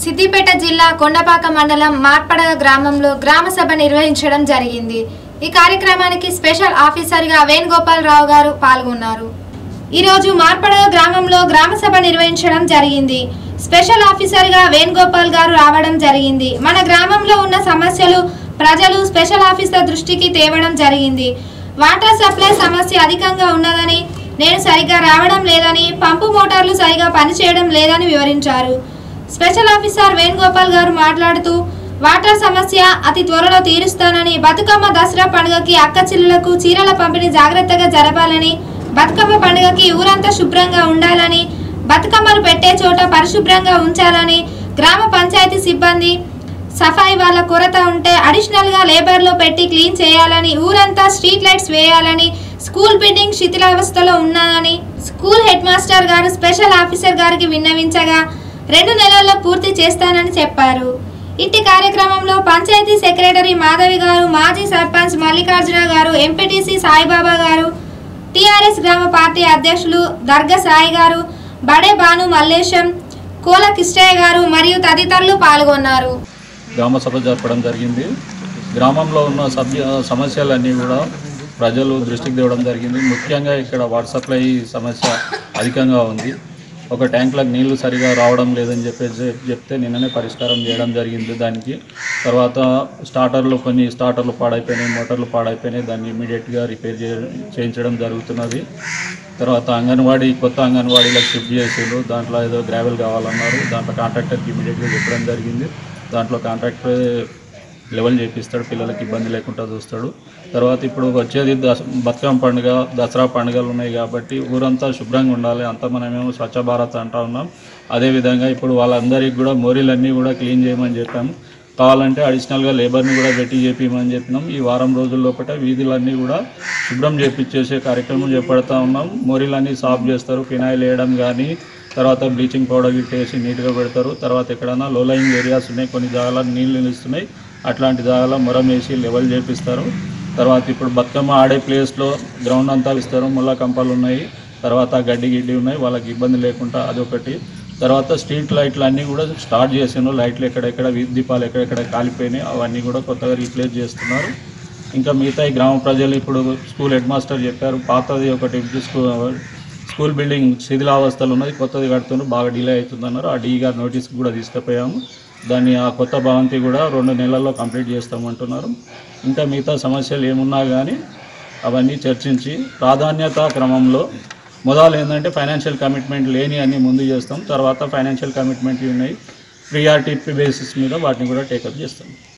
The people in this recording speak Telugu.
సిద్దిపేట జిల్లా కొండపాక మండలం మార్పడగ గ్రామంలో గ్రామ సభ నిర్వహించడం జరిగింది ఈ కార్యక్రమానికి స్పెషల్ ఆఫీసర్గా వేణుగోపాలరావు గారు పాల్గొన్నారు ఈరోజు మార్పడగ గ్రామంలో గ్రామ సభ నిర్వహించడం జరిగింది స్పెషల్ ఆఫీసర్గా వేణుగోపాల్ గారు రావడం జరిగింది మన గ్రామంలో ఉన్న సమస్యలు ప్రజలు స్పెషల్ ఆఫీసర్ దృష్టికి తేవడం జరిగింది వాటర్ సప్లై సమస్య అధికంగా ఉన్నదని నేను సరిగా రావడం లేదని పంపు మోటార్లు సరిగా పనిచేయడం లేదని వివరించారు స్పెషల్ ఆఫీసర్ వేణుగోపాల్ గారు మాట్లాడుతూ వాటర్ సమస్య అతి త్వరలో తీరుస్తానని బతుకమ్మ దసరా పండుగకి అక్క చెల్లెలకు చీరల పంపిణీ జాగ్రత్తగా జరపాలని బతుకమ్మ పండుగకి ఊరంతా శుభ్రంగా ఉండాలని బతుకమ్మలు పెట్టే చోట పరిశుభ్రంగా ఉంచాలని గ్రామ పంచాయతీ సిబ్బంది సఫాయి వాళ్ళ కొరత ఉంటే అడిషనల్ గా లేబర్ లో పెట్టి క్లీన్ చేయాలని ఊరంతా స్ట్రీట్ లైట్స్ వేయాలని స్కూల్ బిల్డింగ్ శిథిలావస్థలో ఉన్నదని స్కూల్ హెడ్ మాస్టర్ గారు స్పెషల్ ఆఫీసర్ గారికి విన్నవించగా రెండు నెలల్లో పూర్తి చేస్తానని చెప్పారు ఇట్టి కార్యక్రమంలో పంచాయతీ సెక్రటరీ మాధవి గారు మాజీ సర్పంచ్ మల్లికార్జున గారు ఎంపీటీసీ సాయిబాబా గారు టిఆర్ఎస్ గ్రామ పార్టీ అధ్యక్షులు దర్గా సాయి గారు బడే భాను మల్లేశం కోల కిష్టయ్య గారు మరియు తదితరులు పాల్గొన్నారు గ్రామ సభ జరపడం జరిగింది గ్రామంలో ఉన్న సభ్య సమస్యలన్నీ కూడా ప్రజలు దృష్టికి తేవడం జరిగింది ముఖ్యంగా ఇక్కడ వాటర్ సప్లై సమస్య అధికంగా ఉంది ఒక ట్యాంకులకు నీళ్లు సరిగా రావడం లేదని చెప్పేసి చెప్తే నిన్ననే పరిష్కారం చేయడం జరిగింది దానికి తర్వాత స్టార్టర్లు కొన్ని స్టార్టర్లు పాడైపోయినాయి మోటార్లు పాడైపోయినాయి దాన్ని ఇమీడియట్గా రిపేర్ చే చేయించడం జరుగుతున్నది తర్వాత అంగన్వాడీ కొత్త అంగన్వాడీలకు షిఫ్ట్ చేసిండ్రు దాంట్లో ఏదో గ్రావెల్ కావాలన్నారు దాంట్లో కాంట్రాక్టర్కి ఇమీడియట్గా చెప్పడం జరిగింది దాంట్లో కాంట్రాక్టర్ లెవెల్ చేపిస్తాడు పిల్లలకి ఇబ్బంది లేకుండా చూస్తాడు తర్వాత ఇప్పుడు వచ్చేది దస బతుకమ్మ పండుగ దసరా పండుగలు ఉన్నాయి కాబట్టి ఊరంతా శుభ్రంగా ఉండాలి అంతా మనమేమో స్వచ్ఛ భారత్ అంటా ఉన్నాం అదేవిధంగా ఇప్పుడు వాళ్ళందరికీ కూడా మోరీలన్నీ కూడా క్లీన్ చేయమని చెప్పాము కావాలంటే అడిషనల్గా లేబర్ని కూడా పెట్టి చేపించమని చెప్పినాం ఈ వారం రోజుల లోపల వీధులన్నీ కూడా శుభ్రం చేపించేసే కార్యక్రమం చేపడతా ఉన్నాం మోరీలన్నీ సాఫ్ చేస్తారు ఫినాయిల్ వేయడం కానీ తర్వాత బ్లీచింగ్ పౌడర్ గిట్టేసి నీట్గా పెడతారు తర్వాత ఎక్కడైనా లో లయింగ్ ఏరియాస్ ఉన్నాయి కొన్ని జాగాల నీళ్ళు నిలుస్తున్నాయి అట్లాంటి జాగాలో మొరం వేసి లెవెల్ చేపిస్తారు తర్వాత ఇప్పుడు బతుకమ్మ ఆడే ప్లేస్లో గ్రౌండ్ అంతా ఇస్తారు ముళ్ళ కంపాలు ఉన్నాయి తర్వాత గడ్డి గిడ్డి ఉన్నాయి వాళ్ళకి ఇబ్బంది లేకుండా అదొకటి తర్వాత స్ట్రీట్ లైట్లు అన్నీ కూడా స్టార్ట్ చేసాను లైట్లు ఎక్కడెక్కడ వీధి దీపాలు ఎక్కడెక్కడ కాలిపోయినాయి అవన్నీ కూడా కొత్తగా రీప్లేస్ చేస్తున్నారు ఇంకా మిగతా ఈ గ్రామ ప్రజలు ఇప్పుడు స్కూల్ హెడ్ మాస్టర్ చెప్పారు పాతది ఒకటి స్కూల్ స్కూల్ బిల్డింగ్ శిథిలావస్థలు ఉన్నది కొత్తది కడుతున్నారు బాగా డిలే అవుతుందన్నారు ఆ డీ గారి నోటీస్ కూడా తీసుకుపోయాము దాన్ని ఆ కొత్త భవంతి కూడా రెండు నెలల్లో కంప్లీట్ చేస్తామంటున్నారు ఇంకా మిగతా సమస్యలు ఏమున్నా కానీ అవన్నీ చర్చించి ప్రాధాన్యత క్రమంలో మొదలు ఏంటంటే ఫైనాన్షియల్ కమిట్మెంట్ లేని అన్ని ముందు చేస్తాం తర్వాత ఫైనాన్షియల్ కమిట్మెంట్ ఉన్నాయి ప్రియారిటీ బేసిస్ మీద వాటిని కూడా టేకప్ చేస్తాం